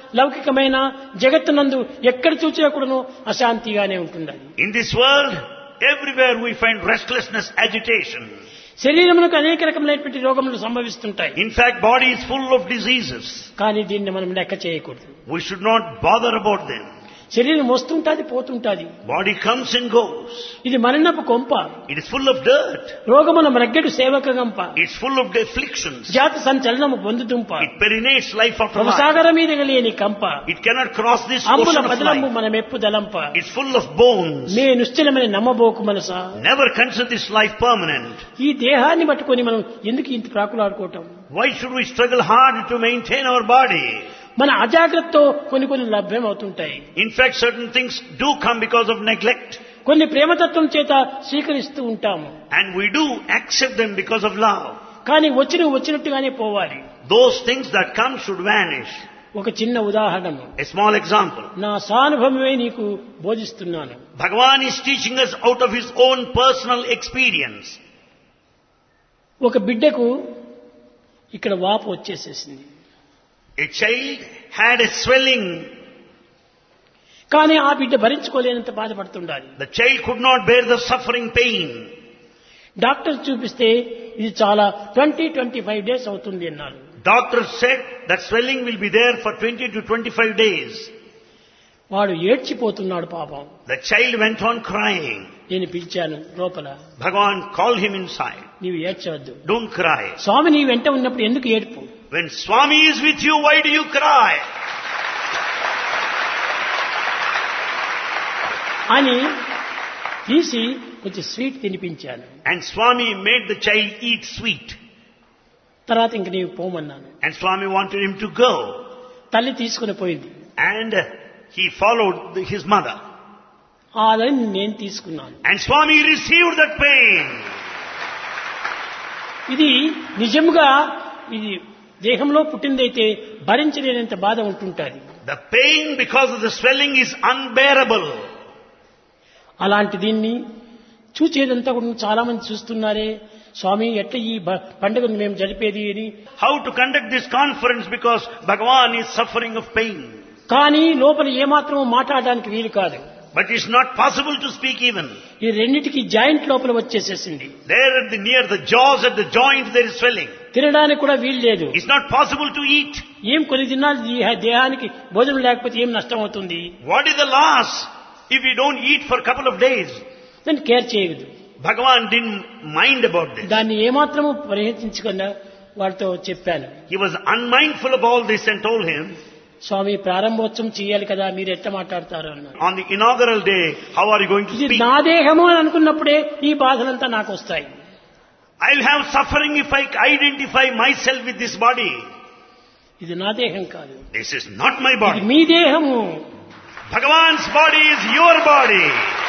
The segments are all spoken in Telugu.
లౌకికమైన జగత్తునందు ఎక్కడ చూసినా కూడాను అశాంతిగానే ఉంటున్నది In this world, everywhere we find restlessness, agitation. శరీరమునకు అనేక రకమైనటువంటి రోగములు సంభవిస్తుంటాయి In fact, body is full of diseases. కానీ దీన్ని మనం లెక్క చేయకూడదు We should not bother about them. శరీరం వస్తుంటాది పోతుంటాది Body comes and goes. ఇది మరణపు కొంప It is full of dirt. రోగమున మ్రగ్గడు సేవక గంప It's full of afflictions. జాతి సంచలనము పొందుతుంప It perinates life after life. భవసాగర మీద లేని కంప It cannot cross this అమ్ముల ocean of బదలంబు life. మన మెప్పు దలంప It's full of bones. నే నిశ్చలమని నమ్మబోకు మనసా Never consider this life permanent. ఈ దేహాన్ని పట్టుకొని మనం ఎందుకు ఇంత ప్రాకులాడుకోవటం Why should we struggle hard to maintain our body? మన అజాగ్రత్తతో కొన్ని కొన్ని లభ్యం అవుతుంటాయి In fact, certain things do come because of neglect. కొన్ని ప్రేమతత్వం చేత స్వీకరిస్తూ ఉంటాము And we do accept them because of love. కానీ వచ్చిన వచ్చినట్టుగానే పోవాలి Those things that come should vanish. ఒక చిన్న ఉదాహరణము A small example. నా సానుభవమే నీకు బోధిస్తున్నాను Bhagavan is teaching us out of his own personal experience. ఒక బిడ్డకు ఇక్కడ వాపు వచ్చేసేసింది A child had a swelling. కానీ ఆ బిడ్డ భరించుకోలేనంత బాధపడుతుండాలి The child could not bear the suffering pain. Doctor చూపిస్తే ఇది చాలా ట్వంటీ ట్వంటీ ఫైవ్ డేస్ అవుతుంది అన్నారు Doctor said that swelling will be there for 20 to 25 days. వాడు ఏడ్చిపోతున్నాడు పాపం The child went on crying. నేను పిలిచాను లోపల Bhagavan called him inside. నీవు ఏడ్చవద్దు Don't cry. స్వామి నీ వెంట ఉన్నప్పుడు ఎందుకు ఏడుపు When Swami is with you, why do you cry? అని తీసి కొంచెం స్వీట్ తినిపించాను And Swami made the child eat sweet. తర్వాత ఇంక నీవు పోమన్నాను And Swami wanted him to go. తల్లి తీసుకుని పోయింది And he followed the- his mother. ఆ దాన్ని నేను తీసుకున్నాను And Swami received that pain. ఇది నిజంగా ఇది దేహంలో పుట్టిందైతే భరించలేనంత బాధ ఉంటుంటుంది The pain because of the swelling is unbearable. అలాంటి దీన్ని చూచేదంతా కూడా చాలా మంది చూస్తున్నారే స్వామి ఎట్లా ఈ బ- పండుగను మేము జరిపేది అని How to conduct this conference because Bhagavan is suffering of pain. కానీ లోపల ఏమాత్రం మాట్లాడడానికి వీలు కాదు But it's not possible to speak even. ఈ రెండింటికి జాయింట్ లోపల వచ్చేసేసింది There at the near the jaws at the joint there is swelling. తినడానికి కూడా వీలు లేదు It's not possible to eat. ఏం కొన్ని దినాలు ఈ దేహానికి భోజనం లేకపోతే ఏం నష్టం అవుతుంది What is the loss if we don't eat for a couple of days? దాన్ని కేర్ చేయదు Bhagavan didn't mind about this. దాన్ని ఏమాత్రము పరిహరించకుండా వాడితో చెప్పాను He was unmindful of all this and told him, స్వామి ప్రారంభోత్సవం చేయాలి కదా మీరు ఎట్లా మాట్లాడతారు అన్నారు on the inaugural day, how are you going to ఇది speak? నా దేహము అని అనుకున్నప్పుడే ఈ బాధలంతా నాకు వస్తాయి I'll have suffering if I identify myself with this body. ఇది నా దేహం కాదు This is not my ఇది body. మీ దేహము Bhagavan's body is your body.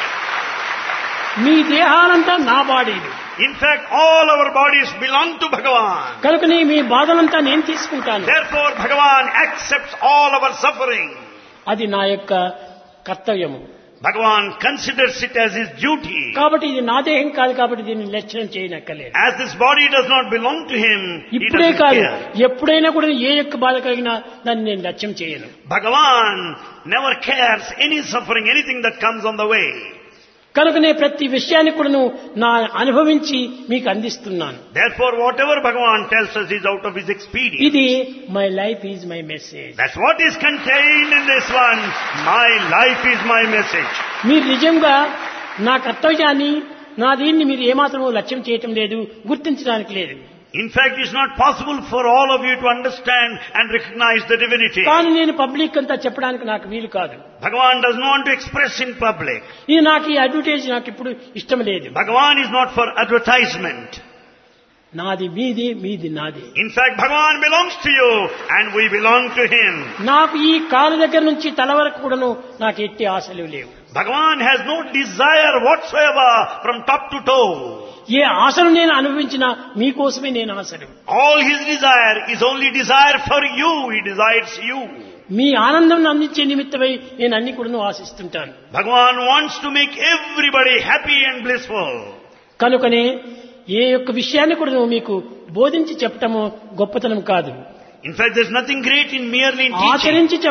మీ దేహాలంతా నా బాడీలు In fact, all our bodies belong to Bhagavan. కనుకని మీ బాధలంతా నేను తీసుకుంటాను Therefore, Bhagavan accepts all our suffering. అది నా యొక్క కర్తవ్యము Bhagavan considers it as his duty. కాబట్టి ఇది నా దేహం కాదు కాబట్టి దీన్ని లక్ష్యం చేయనక్కలేదు As this body does not belong to him, he ఇప్పుడే doesn't కాదు care. ఎప్పుడైనా కూడా ఏ యొక్క బాధ కలిగినా దాన్ని నేను లక్ష్యం చేయను Bhagavan never cares any suffering, anything that comes on the way. కనుకనే ప్రతి విషయాన్ని కూడా నా అనుభవించి మీకు అందిస్తున్నాను Therefore, whatever Bhagavan tells us is out of his experience. ఇది my life is my message That's what is contained in this one. My life is my message. మీరు నిజంగా నా కర్తవ్యాన్ని నా దీన్ని మీరు ఏమాత్రం లక్ష్యం చేయటం లేదు గుర్తించడానికి లేదు In fact, it's not possible for all of you to understand and recognize the divinity. కానీ నేను పబ్లిక్ అంతా చెప్పడానికి నాకు వీలు కాదు Bhagavan does not want to express in public. ఇది నాకు ఈ అడ్వర్టైజ్ నాకు ఇప్పుడు ఇష్టం లేదు Bhagavan is not for advertisement. నాది మీది మీది నాది In fact, Bhagavan belongs to you and we belong to him. నాకు ఈ కాలు దగ్గర నుంచి తల వరకు కూడాను నాకు ఎట్టి ఆశలు లేవు Bhagavan has no desire whatsoever from top to toe. ఏ ఆశను నేను అనుభవించినా మీకోసమే నేను ఆశలు All his desire is only desire for you. He desires you. మీ ఆనందం అందించే నిమిత్తమై నేను అన్ని కూడాను ఆశిస్తుంటాను Bhagavan wants to make everybody happy and blissful. కనుకనే ఏ యొక్క విషయాన్ని కూడా మీకు బోధించి చెప్పటము గొప్పతనం కాదు In fact, there's nothing great in merely teaching. ఆచరించి